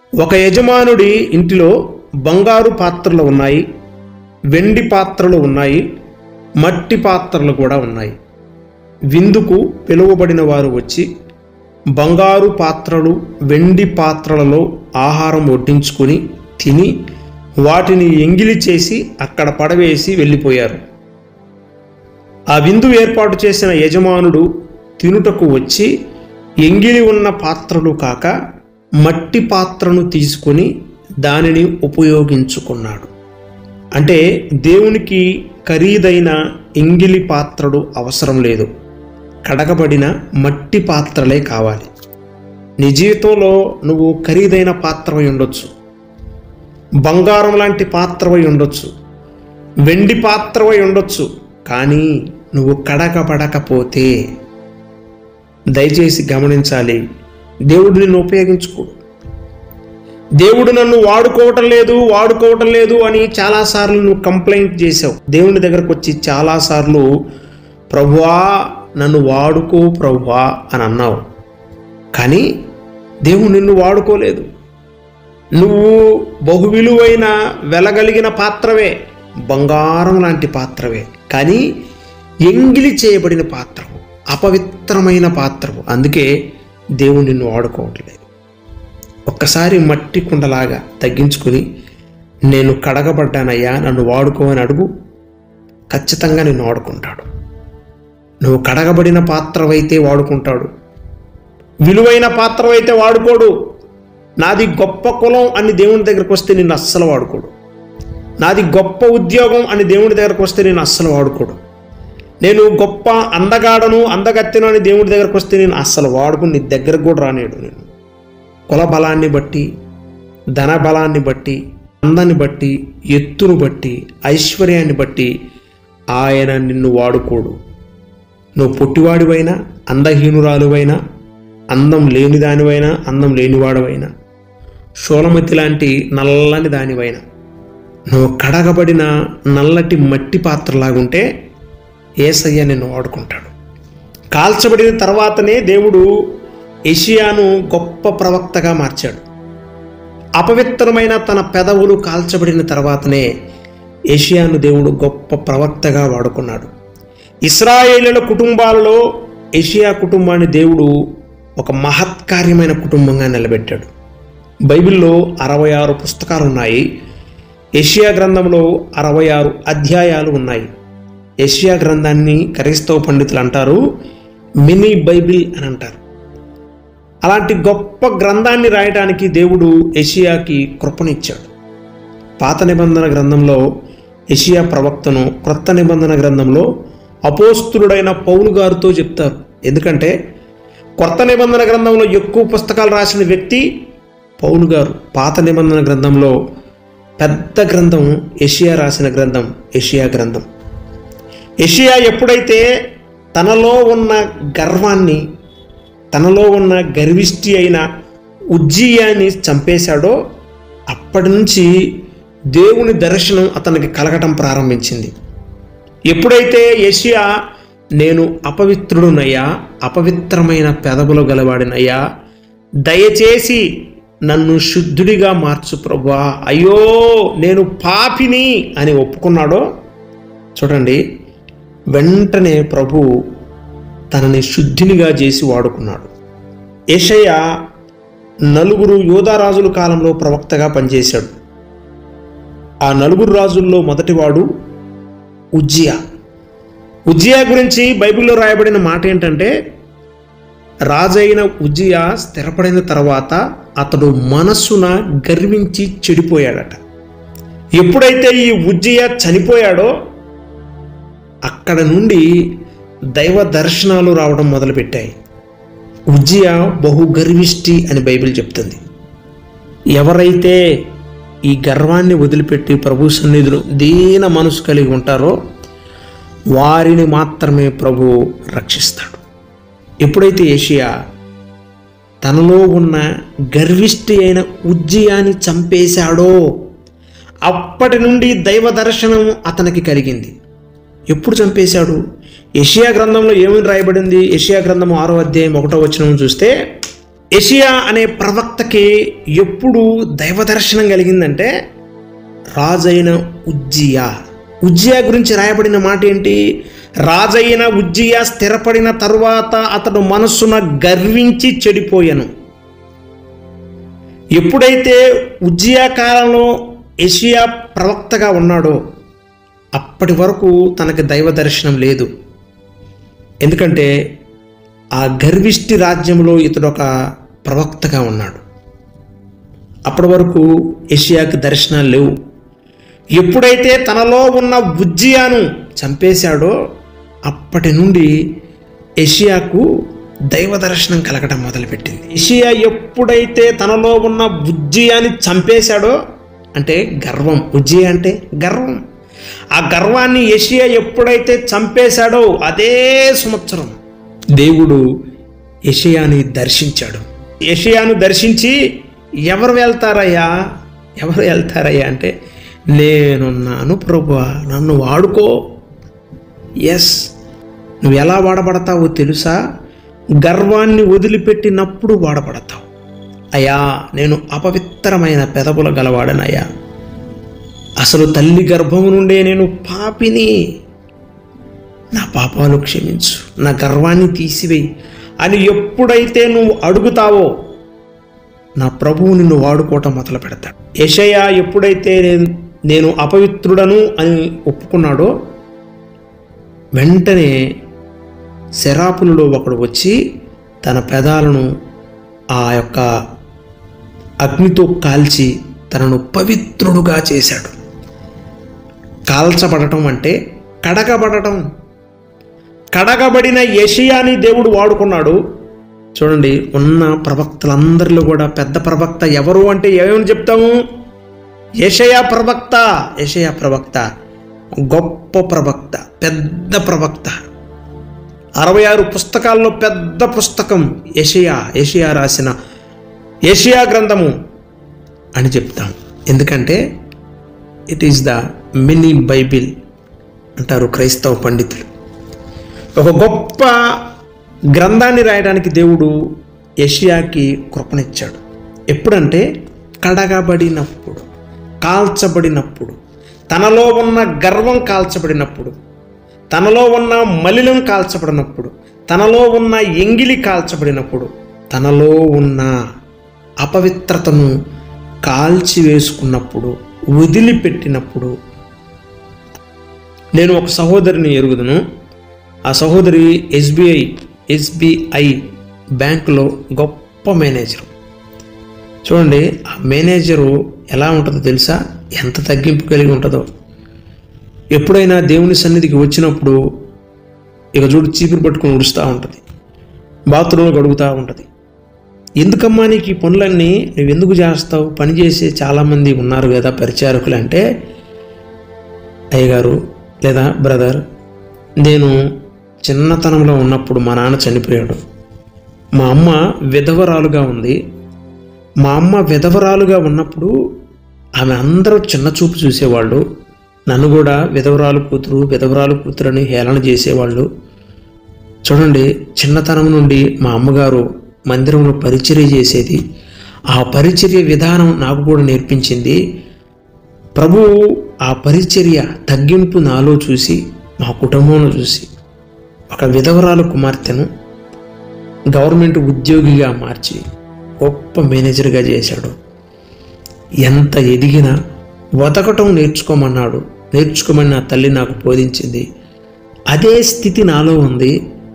ఒక యజమానుడి ఇంటిలో బంగారు పాత్రలు ఉన్నాయి వెండి పాత్రలు ఉన్నాయి మట్టి పాత్రలు కూడా ఉన్నాయి విందుకు పిలువబడిన వారు వచ్చి బంగారు పాత్రలు వెండి పాత్రలలో ఆహారం వడ్డించుకొని తిని వాటిని ఎంగిలి చేసి అక్కడ పడవేసి వెళ్ళిపోయారు ఆ విందు ఏర్పాటు చేసిన యజమానుడు తినుటకు వచ్చి ఎంగిలి ఉన్న పాత్రలు కాక మట్టి పాత్రను తీసుకొని దానిని ఉపయోగించుకున్నాడు అంటే దేవునికి ఖరీదైన ఎంగిలి పాత్రలు అవసరం లేదు కడగబడిన మట్టి పాత్రలే కావాలి నీ జీవితంలో నువ్వు ఖరీదైన పాత్రవై ఉండొచ్చు బంగారం లాంటి పాత్రవై ఉండొచ్చు వెండి పాత్రవై ఉండొచ్చు కానీ నువ్వు కడగబడకపోతే దయచేసి గమనించాలి దేవుడు నిన్ను ఉపయోగించుకోడు దేవుడు నన్ను వాడుకోవటం లేదు వాడుకోవటం లేదు అని చాలాసార్లు నువ్వు కంప్లైంట్ చేసావు దేవుని దగ్గరకు వచ్చి చాలాసార్లు ప్రభువా నన్ను వాడుకో ప్రభువా అని అన్నావు కానీ దేవుడు నిన్ను వాడుకోలేదు నువ్వు బహు విలువైన వెలగలిగిన పాత్రవే బంగారం లాంటి పాత్రవే కానీ ఎంగిలి చేయబడిన పాత్రవు అపవిత్రమైన పాత్రవు అందుకే దేవుడు నిన్ను వాడుకోవట్లేదు ఒక్కసారి మట్టి కుండలాగా తగ్గించుకుని నేను కడగబడ్డానయ్యా నన్ను వాడుకోవని అడుగు ఖచ్చితంగా నిన్ను వాడుకుంటాడు నువ్వు కడగబడిన పాత్రవైతే వాడుకుంటాడు విలువైన పాత్రవైతే వాడుకోడు నాది గొప్ప కులం అని దేవుని దగ్గరకు వస్తే నిన్ను అస్సలు వాడుకోడు నాది గొప్ప ఉద్యోగం అని దేవుని దగ్గరకు వస్తే నేను అస్సలు వాడుకోడు నేను గొప్ప అందగాడను అందగత్తెను అని దేవుడి దగ్గరకు వస్తే నేను అస్సలు వాడుకుని నీ దగ్గరకు కూడా రానేడు నేను కుల బలాన్ని బట్టి ధన బలాన్ని బట్టి అందాన్ని బట్టి ఎత్తును బట్టి ఐశ్వర్యాన్ని బట్టి ఆయన నిన్ను వాడుకోడు నువ్వు పొట్టివాడివైనా అందహీనురాలువైనా అందం లేని దానివైనా అందం లేనివాడవైనా షోలమతి లాంటి నల్లని దానివైనా నువ్వు కడగబడిన నల్లటి మట్టి పాత్రలాగుంటే ఏసయ్య నిన్ను వాడుకుంటాడు కాల్చబడిన తర్వాతనే దేవుడు ఏషియాను గొప్ప ప్రవక్తగా మార్చాడు అపవిత్రమైన తన పెదవులు కాల్చబడిన తర్వాతనే ఏషియాను దేవుడు గొప్ప ప్రవక్తగా వాడుకున్నాడు ఇస్రాయేలుల కుటుంబాలలో ఏషియా కుటుంబాన్ని దేవుడు ఒక మహత్కార్యమైన కుటుంబంగా నిలబెట్టాడు బైబిల్లో అరవై ఆరు పుస్తకాలు ఉన్నాయి ఏషియా గ్రంథంలో అరవై ఆరు అధ్యాయాలు ఉన్నాయి ఏషియా గ్రంథాన్ని క్రైస్తవ పండితులు అంటారు మినీ బైబిల్ అని అంటారు అలాంటి గొప్ప గ్రంథాన్ని రాయడానికి దేవుడు ఏషియాకి కృపనిచ్చాడు పాత నిబంధన గ్రంథంలో ఏషియా ప్రవక్తను క్రొత్త నిబంధన గ్రంథంలో అపోస్తులుడైన పౌలు గారితో చెప్తారు ఎందుకంటే కొత్త నిబంధన గ్రంథంలో ఎక్కువ పుస్తకాలు రాసిన వ్యక్తి పౌలు గారు పాత నిబంధన గ్రంథంలో పెద్ద గ్రంథం ఏషియా రాసిన గ్రంథం ఏషియా గ్రంథం ఏషియా ఎప్పుడైతే తనలో ఉన్న గర్వాన్ని తనలో ఉన్న గర్విష్టి అయిన ఉజ్జీయాన్ని చంపేశాడో అప్పటి నుంచి దేవుని దర్శనం అతనికి కలగటం ప్రారంభించింది ఎప్పుడైతే యషియా నేను అపవిత్రుడునయ్యా అపవిత్రమైన పెదవులు గలవాడినయ్యా దయచేసి నన్ను శుద్ధుడిగా మార్చు ప్రభువా అయ్యో నేను పాపిని అని ఒప్పుకున్నాడో చూడండి వెంటనే ప్రభు తనని శుద్ధినిగా చేసి వాడుకున్నాడు ఏషయ్య నలుగురు యోధారాజుల కాలంలో ప్రవక్తగా పనిచేశాడు ఆ నలుగురు రాజుల్లో మొదటివాడు ఉజ్జియా ఉజ్జియా గురించి బైబిల్లో రాయబడిన మాట ఏంటంటే రాజైన ఉజ్జియా స్థిరపడిన తర్వాత అతడు మనస్సున గర్వించి చెడిపోయాడట ఎప్పుడైతే ఈ ఉజ్జియా చనిపోయాడో అక్కడ నుండి దైవ దర్శనాలు రావడం మొదలుపెట్టాయి ఉజ్జియా బహు గర్విష్టి అని బైబిల్ చెప్తుంది ఎవరైతే ఈ గర్వాన్ని వదిలిపెట్టి ప్రభు సన్నిధిలో దీన మనసు కలిగి ఉంటారో వారిని మాత్రమే ప్రభు రక్షిస్తాడు ఎప్పుడైతే ఏషియా తనలో ఉన్న గర్విష్టి అయిన ఉజ్జయాన్ని చంపేశాడో అప్పటి నుండి దైవ దర్శనం అతనికి కలిగింది ఎప్పుడు చంపేశాడు యషియా గ్రంథంలో ఏమని రాయబడింది యషియా గ్రంథం ఆరో అధ్యాయం ఒకటో వచనం చూస్తే ఏషియా అనే ప్రవక్తకి ఎప్పుడు దైవ దర్శనం కలిగిందంటే రాజైన ఉజ్జియా ఉజ్జియా గురించి రాయబడిన మాట ఏంటి రాజైన ఉజ్జియా స్థిరపడిన తరువాత అతడు మనస్సున గర్వించి చెడిపోయాను ఎప్పుడైతే ఉజ్జియా కాలంలో ఏషియా ప్రవక్తగా ఉన్నాడో అప్పటి వరకు తనకి దైవ దర్శనం లేదు ఎందుకంటే ఆ గర్విష్టి రాజ్యంలో ఇతడు ఒక ప్రవక్తగా ఉన్నాడు అప్పటి వరకు ఏషియాకి దర్శనాలు లేవు ఎప్పుడైతే తనలో ఉన్న ఉజ్జియాను చంపేశాడో అప్పటి నుండి ఏషియాకు దైవ దర్శనం కలగడం మొదలుపెట్టింది ఏషియా ఎప్పుడైతే తనలో ఉన్న ఉజ్జియాని చంపేశాడో అంటే గర్వం ఉజ్జియా అంటే గర్వం ఆ గర్వాన్ని ఏషియా ఎప్పుడైతే చంపేశాడో అదే సంవత్సరం దేవుడు యషయాని దర్శించాడు యషయాను దర్శించి ఎవరు వెళ్తారయ్యా ఎవరు వెళ్తారయ్యా అంటే నేనున్నాను ప్రభువా నన్ను వాడుకో ఎస్ నువ్వు ఎలా వాడబడతావో తెలుసా గర్వాన్ని వదిలిపెట్టినప్పుడు వాడబడతావు అయ్యా నేను అపవిత్రమైన పెదవుల గలవాడనయ్యా అసలు తల్లి గర్భము నుండే నేను పాపిని నా పాపాలు క్షమించు నా గర్వాన్ని తీసివేయి అని ఎప్పుడైతే నువ్వు అడుగుతావో నా ప్రభువు నిన్ను వాడుకోవటం మొదలు పెడతాడు యషయ ఎప్పుడైతే నేను నేను అపవిత్రుడను అని ఒప్పుకున్నాడో వెంటనే శరాపులలో ఒకడు వచ్చి తన పెదాలను ఆ యొక్క అగ్నితో కాల్చి తనను పవిత్రుడుగా చేశాడు కాల్చబడటం అంటే కడగబడటం కడగబడిన యషియాని దేవుడు వాడుకున్నాడు చూడండి ఉన్న ప్రవక్తలందరిలో కూడా పెద్ద ప్రవక్త ఎవరు అంటే ఏమని చెప్తాము యషయ ప్రవక్త యషయ ప్రవక్త గొప్ప ప్రవక్త పెద్ద ప్రవక్త అరవై ఆరు పుస్తకాల్లో పెద్ద పుస్తకం యషయా యషయా రాసిన యషయా గ్రంథము అని చెప్తాం ఎందుకంటే it is the mini Bible అంటారు క్రైస్తవ పండితులు ఒక గొప్ప గ్రంథాన్ని రాయడానికి దేవుడు యషియాకి కృపనిచ్చాడు ఎప్పుడంటే కడగబడినప్పుడు కాల్చబడినప్పుడు తనలో ఉన్న గర్వం కాల్చబడినప్పుడు తనలో ఉన్న మలినం కాల్చబడినప్పుడు తనలో ఉన్న ఎంగిలి కాల్చబడినప్పుడు తనలో ఉన్న అపవిత్రతను కాల్చివేసుకున్నప్పుడు వదిలిపెట్టినప్పుడు నేను ఒక సహోదరిని ఎరుగుదును ఆ సహోదరి ఎస్బీఐ ఎస్బీఐ బ్యాంకులో గొప్ప మేనేజరు చూడండి ఆ మేనేజరు ఎలా ఉంటుందో తెలుసా ఎంత తగ్గింపు కలిగి ఉంటుందో ఎప్పుడైనా దేవుని సన్నిధికి వచ్చినప్పుడు ఇక చూడు చీపురు పట్టుకొని ఉడుస్తూ ఉంటుంది బాత్రూంలో గడుగుతూ ఉంటుంది ఎందుకమ్మా నీకు ఈ పనులన్నీ నువ్వు ఎందుకు చేస్తావు పని చేసే చాలామంది ఉన్నారు కదా పరిచారకులు అంటే అయ్యగారు లేదా బ్రదర్ నేను చిన్నతనంలో ఉన్నప్పుడు మా నాన్న చనిపోయాడు మా అమ్మ విధవరాలుగా ఉంది మా అమ్మ విధవరాలుగా ఉన్నప్పుడు ఆమె అందరూ చిన్న చూపు చూసేవాళ్ళు నన్ను కూడా విధవరాలు కూతురు విధవరాలు కూతురు అని హేళన చేసేవాళ్ళు చూడండి చిన్నతనం నుండి మా అమ్మగారు మందిరంలో పరిచర్య చేసేది ఆ పరిచర్య విధానం నాకు కూడా నేర్పించింది ప్రభువు ఆ పరిచర్య తగ్గింపు నాలో చూసి మా కుటుంబంలో చూసి ఒక విధవరాలు కుమార్తెను గవర్నమెంట్ ఉద్యోగిగా మార్చి గొప్ప మేనేజర్గా చేశాడు ఎంత ఎదిగినా బతకటం నేర్చుకోమన్నాడు నేర్చుకోమని నా తల్లి నాకు బోధించింది అదే స్థితి నాలో ఉంది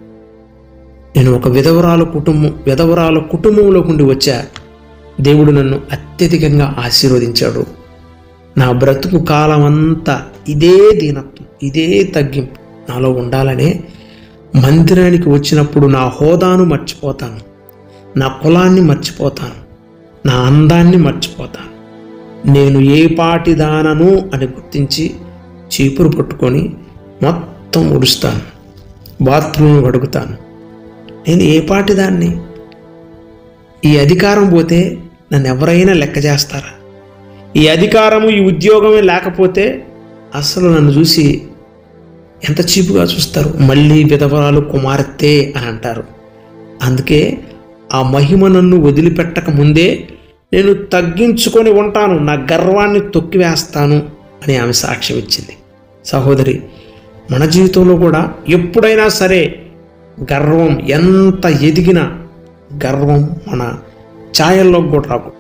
నేను ఒక విధవరాల కుటుంబం విధవరాల కుటుంబంలో ఉండి వచ్చా దేవుడు నన్ను అత్యధికంగా ఆశీర్వదించాడు నా బ్రతుకు కాలం అంతా ఇదే దీనత్వం ఇదే తగ్గింపు నాలో ఉండాలనే మందిరానికి వచ్చినప్పుడు నా హోదాను మర్చిపోతాను నా కులాన్ని మర్చిపోతాను నా అందాన్ని మర్చిపోతాను నేను ఏ పాటి దానను అని గుర్తించి చీపురు పట్టుకొని మొత్తం ఉడుస్తాను బాత్రూమ్ అడుగుతాను నేను ఏ పాటి దాన్ని ఈ అధికారం పోతే నన్ను ఎవరైనా లెక్క చేస్తారా ఈ అధికారము ఈ ఉద్యోగమే లేకపోతే అసలు నన్ను చూసి ఎంత చీపుగా చూస్తారు మళ్ళీ విధవరాలు కుమార్తె అని అంటారు అందుకే ఆ మహిమ నన్ను వదిలిపెట్టక ముందే నేను తగ్గించుకొని ఉంటాను నా గర్వాన్ని తొక్కివేస్తాను అని ఆమె సాక్ష్యం ఇచ్చింది సహోదరి మన జీవితంలో కూడా ఎప్పుడైనా సరే గర్వం ఎంత ఎదిగినా గర్వం మన ఛాయల్లోకి కూడా రాకూడదు